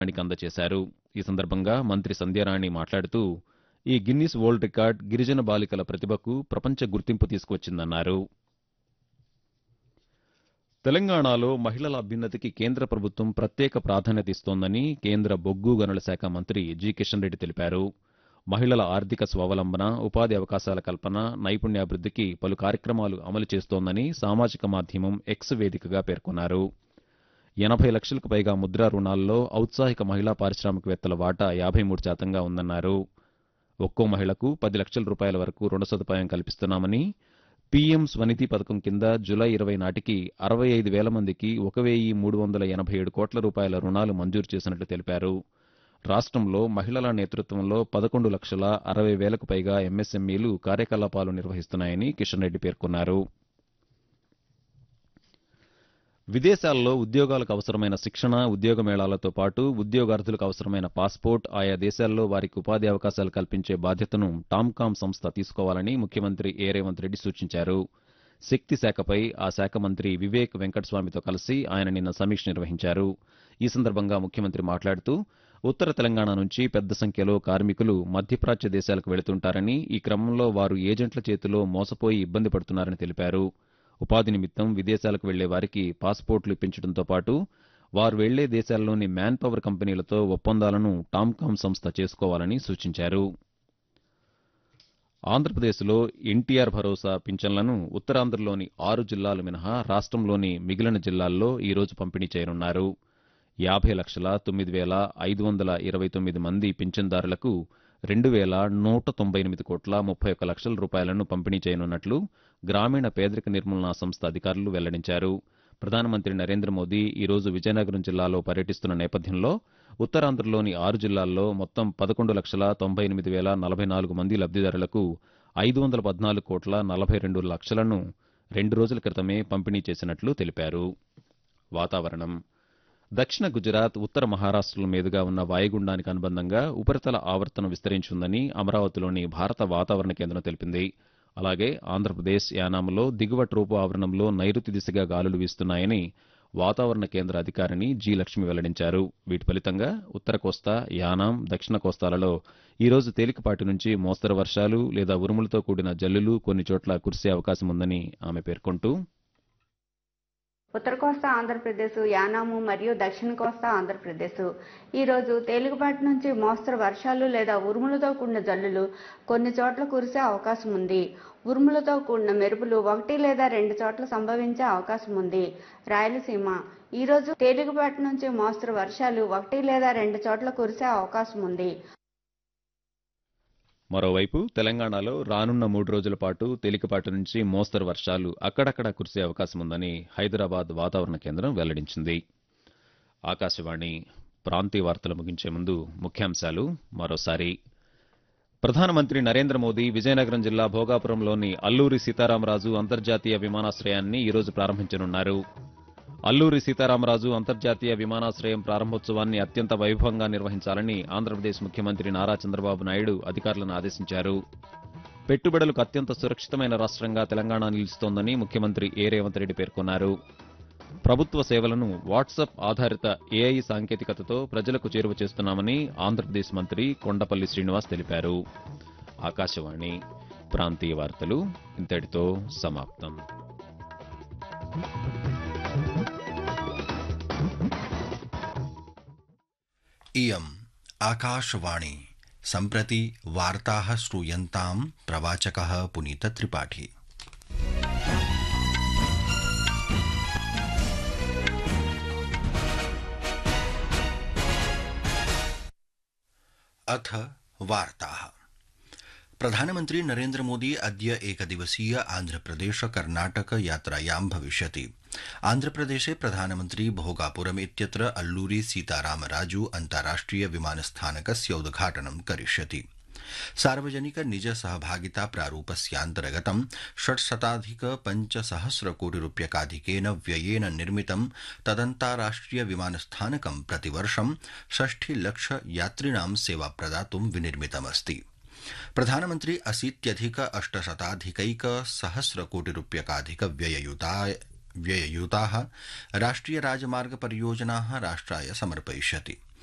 రాణికి అందజేశారు ఈ సందర్భంగా మంత్రి సంధ్యారాణి మాట్లాడుతూ ఈ గిన్నిస్ వరల్డ్ రికార్డ్ గిరిజన బాలికల ప్రతిభకు ప్రపంచ గుర్తింపు తీసుకొచ్చిందన్నారు తెలంగాణలో మహిళల అభ్యున్నతికి కేంద్ర ప్రభుత్వం ప్రత్యేక ప్రాధాన్యత ఇస్తోందని కేంద్ర బొగ్గు గనుల శాఖ మంత్రి జి కిషన్ రెడ్డి తెలిపారు మహిళల ఆర్థిక స్వావలంబన ఉపాధి అవకాశాల కల్పన నైపుణ్యాభివృద్ధికి పలు కార్యక్రమాలు అమలు చేస్తోందని సామాజిక మాధ్యమం ఎక్స్ వేదికగా పేర్కొన్నారు ఎనభై లక్షలకు పైగా ముద్రా రుణాల్లో ఔత్సాహిక మహిళా పారిశ్రామికవేత్తల వాటా యాభై మూడు శాతంగా ఉందన్నారు ఒక్కో మహిళకు పది లక్షల రూపాయల వరకు రుణ సదుపాయం కల్పిస్తున్నామని పీఎం స్వనిధి పథకం కింద జులై ఇరవై నాటికి అరవై ఐదు వేల మందికి ఒక వెయ్యి మూడు వందల ఎనభై ఏడు కోట్ల రూపాయల రుణాలు మంజూరు చేసినట్లు తెలిపారు రాష్ట్రంలో మహిళల నేతృత్వంలో పదకొండు లక్షల అరవై వేలకు పైగా ఎంఎస్ఎంఈలు కార్యకలాపాలు నిర్వహిస్తున్నాయని కిషన్ రెడ్డి పేర్కొన్నారు విదేశాల్లో ఉద్యోగాలకు అవసరమైన శిక్షణ ఉద్యోగ మేళాలతో పాటు ఉద్యోగార్థులకు అవసరమైన పాస్పోర్ట్ ఆయా దేశాల్లో వారికి ఉపాధి అవకాశాలు కల్పించే బాధ్యతను టామ్కామ్ సంస్థ తీసుకోవాలని ముఖ్యమంత్రి ఏ రేవంత్ రెడ్డి సూచించారు శక్తి శాఖపై ఆ శాఖ మంత్రి వివేక్ వెంకటస్వామితో కలిసి ఆయన నిన్న సమీక్ష నిర్వహించారు ఈ సందర్భంగా ముఖ్యమంత్రి మాట్లాడుతూ ఉత్తర తెలంగాణ నుంచి పెద్ద సంఖ్యలో కార్మికులు మధ్యప్రాచ్య దేశాలకు వెళుతుంటారని ఈ క్రమంలో వారు ఏజెంట్ల చేతిలో మోసపోయి ఇబ్బంది పడుతున్నారని తెలిపారు ఉపాధి నిమిత్తం విదేశాలకు వెళ్లే వారికి పాస్పోర్ట్లు ఇప్పించడంతో పాటు వారు వెళ్లే దేశాల్లోని మ్యాన్ పవర్ కంపెనీలతో ఒప్పందాలను టామ్కామ్ సంస్థ చేసుకోవాలని సూచించారు ఆంధ్రప్రదేశ్లో ఎన్టీఆర్ భరోసా పింఛన్లను ఉత్తరాంధ్రలోని ఆరు జిల్లాలు మినహా రాష్ట్రంలోని మిగిలిన జిల్లాల్లో ఈ రోజు పంపిణీ చేయనున్నారు యాభై లక్షల తొమ్మిది వేల ఐదు వందల ఇరవై తొమ్మిది మంది పింఛన్దారులకు రెండు వేల నూట తొంభై ఎనిమిది కోట్ల ముప్పై ఒక్క లక్షల రూపాయలను పంపిణీ చేయనున్నట్లు గ్రామీణ పేదరిక నిర్మూలనా సంస్థ అధికారులు వెల్లడించారు ప్రధానమంత్రి నరేంద్ర మోదీ ఈ రోజు విజయనగరం జిల్లాలో పర్యటిస్తున్న నేపథ్యంలో ఉత్తరాంధ్రలోని ఆరు జిల్లాల్లో మొత్తం పదకొండు లక్షల తొంభై ఎనిమిది వేల నలభై నాలుగు మంది లబ్దిదారులకు ఐదు వందల పద్నాలుగు కోట్ల నలభై రెండు లక్షలను రెండు రోజుల క్రితమే పంపిణీ చేసినట్లు తెలిపారు వాతావరణం దక్షిణ గుజరాత్ ఉత్తర మహారాష్ట్రల మీదుగా ఉన్న వాయుగుండానికి అనుబంధంగా ఉపరితల ఆవర్తనం విస్తరించిందని అమరావతిలోని భారత వాతావరణ కేంద్రం తెలిపింది అలాగే ఆంధ్రప్రదేశ్ యానాంలో దిగువ ట్రోపు ఆవరణంలో నైరుతి దిశగా గాలులు వీస్తున్నాయని వాతావరణ కేంద్ర అధికారిని జి లక్ష్మి వెల్లడించారు వీటి ఫలితంగా ఉత్తర కోస్తా యానాం దక్షిణ కోస్తాలలో ఈ రోజు తేలికపాటి నుంచి మోస్తరు వర్షాలు లేదా ఉరుములతో కూడిన జల్లులు కొన్ని చోట్ల కురిసే అవకాశం ఉందని ఆమె పేర్కొంటూ ఉత్తర కోస్తా ఆంధ్రప్రదేశ్ యానాము మరియు దక్షిణ కోస్తా ఆంధ్రప్రదేశ్ ఈ రోజు తేలికపాటి నుంచి మోస్తరు వర్షాలు లేదా ఉరుములతో కూడిన జల్లులు కొన్ని చోట్ల కురిసే అవకాశం ఉంది ఉరుములతో కూడిన మెరుపులు ఒకటి లేదా రెండు చోట్ల సంభవించే అవకాశం ఉంది రాయలసీమ ఈ రోజు తేలికపాటి నుంచి మోస్తరు వర్షాలు ఒకటి లేదా రెండు చోట్ల కురిసే అవకాశం ఉంది మరోవైపు తెలంగాణలో రానున్న మూడు రోజుల పాటు తేలికపాటి నుంచి మోస్తరు వర్షాలు అక్కడక్కడ కురిసే అవకాశం ఉందని హైదరాబాద్ వాతావరణ కేంద్రం వెల్లడించింది ఆకాశవాణి ప్రాంతీయ వార్తలు ముగించే ముందు ముఖ్యాంశాలు మరోసారి ప్రధానమంత్రి నరేంద్ర మోదీ విజయనగరం జిల్లా భోగాపురంలోని అల్లూరి సీతారామరాజు అంతర్జాతీయ విమానాశ్రయాన్ని ఈరోజు ప్రారంభించనున్నారు అల్లూరి సీతారామరాజు అంతర్జాతీయ విమానాశ్రయం ప్రారంభోత్సవాన్ని అత్యంత వైభవంగా నిర్వహించాలని ఆంధ్రప్రదేశ్ ముఖ్యమంత్రి నారా చంద్రబాబు నాయుడు అధికారులను ఆదేశించారు పెట్టుబడులకు అత్యంత సురక్షితమైన రాష్ట్రంగా తెలంగాణ నిలుస్తోందని ముఖ్యమంత్రి ఏ రేవంత్ రెడ్డి పేర్కొన్నారు ప్రభుత్వ సేవలను వాట్సాప్ ఆధారిత ఏఐ సాంకేతికతతో ప్రజలకు చేరువ చేస్తున్నామని ఆంధ్రప్రదేశ్ మంత్రి కొండపల్లి శ్రీనివాస్ తెలిపారు ఆకాశవాణి ప్రాంతీయ వార్తలు ఇంతటితో సమాప్తం इयम् आकाशवाणी सम्प्रति वार्ताः श्रूयन्ताम् प्रवाचकः पुनीतत्रिपाठी अथ वार्ताः प्रधानमन्त्री नरेन्द्र मोदी अद्य एकदिवसीय आन्ध्रप्रदेश कर्णाटक यात्रायां भविष्यति आन्ध्रप्रदेशे प्रधानमन्त्री भोगापुरम् इत्यत्र अल्लूरी सीतारामराजू अन्ताराष्ट्रिय विमानस्थानकस्य उद्घाटनं करिष्यति सार्वजनिक निज सहभागिता प्रारूपस्यान्तर्गतं षट्शताधिक पञ्चसहस्र कोटि रूप्यकाधिकेन व्ययेन निर्मितं तदन्ताराष्ट्रिय विमानस्थानकं प्रतिवर्षं षष्ठि लक्ष यात्रिणां सेवा प्रदातुं विनिर्मितमस्ति प्रधानमन्त्री अशीत्यधिक अष्टशताधिकैक सहस्र कोटि रूप्यकाधिक व्यययुताय व्यययुताः राष्ट्रिय राजमार्ग परियोजनाः राष्ट्राय समर्पयिष्यति